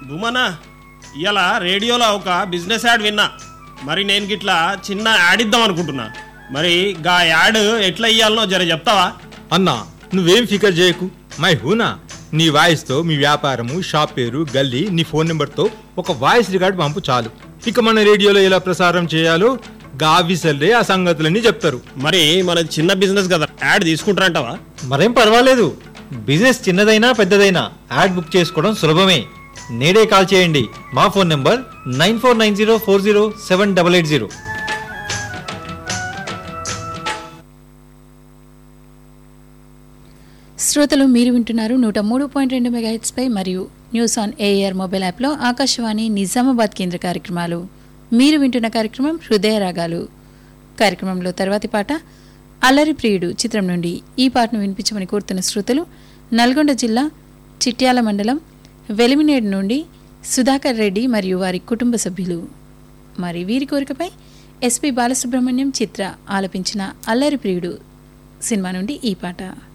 భూమనా ఇలా రేడియోలో ఒక బిజినెస్ యాడ్ విన్నా మరి నేను గిట్లా చిన్న యాడ్ ఇద్దాం అనుకుంటున్నా మరి గా యాడ్ ఎట్లా ఇయ్యాలనో జర చెప్తావా అన్నా నువ్వేం ఫికర్ చేయకు మై హూనా నీ వాయిస్తో మీ వ్యాపారము షాప్ పేరు గల్లీ నీ ఫోన్ నెంబర్తో ఒక వాయిస్ రికార్డ్ పంపు చాలు ఇక మన రేడియోలో ఎలా ప్రసారం చేయాలో గావిసల్లే ఆ సంగతులన్నీ చెప్తారు మరి మన చిన్న బిజినెస్ కదా యాడ్ తీసుకుంటారంటావా మరేం పర్వాలేదు బిజినెస్ చిన్నదైనా పెద్దదైనా యాడ్ బుక్ చేసుకోవడం సులభమే నేడే కాల్ చేయండి మా phone number nine four nine zero four zero seven double eight zero శ్రోతలు మీరు వింటున్నారు నూట మూడు పాయింట్ రెండు మెగాహిట్స్పై మరియు న్యూస్ ఆన్ ఏఆర్ మొబైల్ యాప్లో ఆకాశవాణి నిజామాబాద్ కేంద్ర కార్యక్రమాలు మీరు వింటున్న కార్యక్రమం హృదయ రాగాలు కార్యక్రమంలో తర్వాతి పాట అల్లరి ప్రియుడు చిత్రం నుండి ఈ పాటను వినిపించమని కోరుతున్న శ్రోతలు నల్గొండ జిల్లా చిట్యాల మండలం వెలిమినేడు నుండి సుధాకర్ రెడ్డి మరియు వారి కుటుంబ సభ్యులు మరి వీరి కోరికపై ఎస్పి బాలసుబ్రహ్మణ్యం చిత్ర ఆలపించిన అల్లరి ప్రియుడు సినిమా నుండి ఈ పాట